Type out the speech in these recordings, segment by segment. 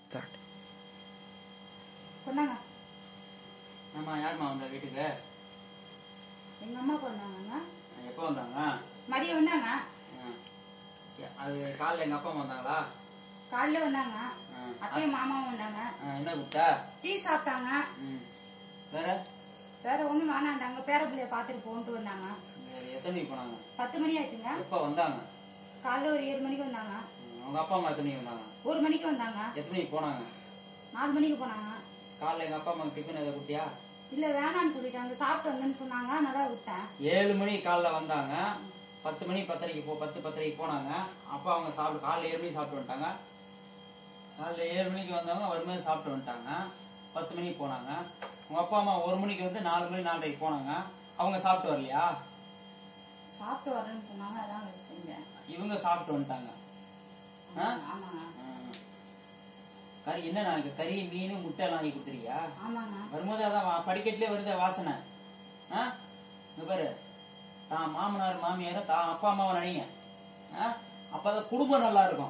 தரட்டு கொண்டாங்க ஆமா யாரும்மா வந்தா வீட்டுக்கு எங்க அம்மா கொண்டாங்க எப்போ வந்தாங்க மதியம் வந்தாங்க ஆ. ஏ, அது காலைல எங்க அப்பா அம்மா வந்தாங்களா காலையில வந்தாங்க ஆ. அத்தையும் மாமாவும் வந்தாங்க ஆ, என்ன கொடுத்தா டீ சாப்பிட்டாங்க ம். வேற வேற ஒண்ணும் வேணாண்டாங்க பேர பிள்ளைய பாத்துட்டு போன்ட்டு வந்தாங்க வேற எத்தனை மணிக்கு போனாங்க பத்து மணி ஆச்சுங்க எப்போ வந்தாங்க காலைல ஒரு ஏழு மணிக்கு வந்தாங்க ம், அவங்க அப்பா அம்மா எத்தனை மணிக்கு வந்தாங்க ஒரு மணிக்கு வந்தாங்க எத்தனை மணிக்கு போனாங்க நாலு மணிக்கு போனாங்க காலைல எங்க அப்பா அம்மா டிஃபன் எதை கொடுத்தியா இல்ல வேணாம்னு சொல்லிட்டாங்க சாப்பிட்டு வந்தேன்னு சொன்னாங்க நல்லா விட்டேன் ஏழு மணி காலைல வந்தாங்க பத்து மணி பத்தரைக்கு போ பத்து பத்தரைக்கு போனாங்க அப்பா அவங்க சாப்பிட்டு காலைல ஏழு மணிக்கு சாப்பிட்டு வந்துட்டாங்க காலைல ஏழு மணிக்கு வந்தவங்க வரும்போது சாப்பிட்டு வந்துட்டாங்க பத்து மணிக்கு போனாங்க உங்க அப்பா அம்மா ஒரு மணிக்கு வந்து நாலு மணி நாலரைக்கு போனாங்க அவங்க சாப்பிட்டு வரலையா சாப்பிட்டு வரேன்னு சொன்னாங்க அதான் செஞ்சேன் இவங்க சாப்பிட்டு வந்துட்டாங்க ஆ? ஆமாங்க ஆ. கறி என்ன நாளைக்கு கறி மீன் முட்டை எல்லாம் வாங்கி கொடுத்துருக்கியா ஆமாங்க வரும்போது அதான் வா- படிக்கட்டுலயே வருது வாசனை ஆ? இங்க பாரு தான் மாமனார் மாமியார தான் அப்பா அம்மாவை நினைங்க ஆ? அப்பதான் குடும்பம் நல்லா இருக்கும்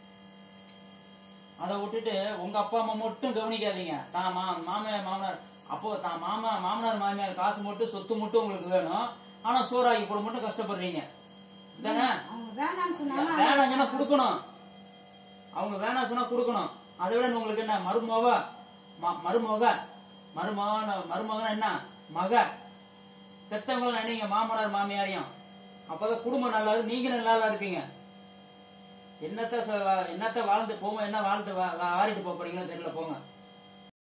அதை விட்டுட்டு உங்க அப்பா அம்மா மட்டும் கவனிக்காதீங்க தான் மா மாமியார் மாமனார் அப்போ தான் மாமா மாமனார் மாமியார் காசு மட்டும் சொத்து மட்டும் உங்களுக்கு வேணும் ஆனா சோறாக்கி போட மட்டும் கஷ்டப்படுறீங்க தானே அவங்க வேணாம்னு சொன்னாங்க வேணாங்கன்னா கொடுக்கணும் அவங்க வேணாம் சொன்னா கொடுக்கணும் அதை விட உங்களுக்கு என்ன மருமவ ம- மருமக மருமகன் மருமகன் என்ன மக பெத்தவங்க நினைங்க மாமனார் மாமியாரையும் அப்பதான் குடும்பம் நல்லா இருக்கும் நீங்க நல்லா இருப்பீங்க என்னத்த சொ- என்னத்த வாழ்ந்து போங்க என்ன வாழ்ந்து வா- வா- வாரிட்டு போப் போறீங்களோ தெரியல போங்க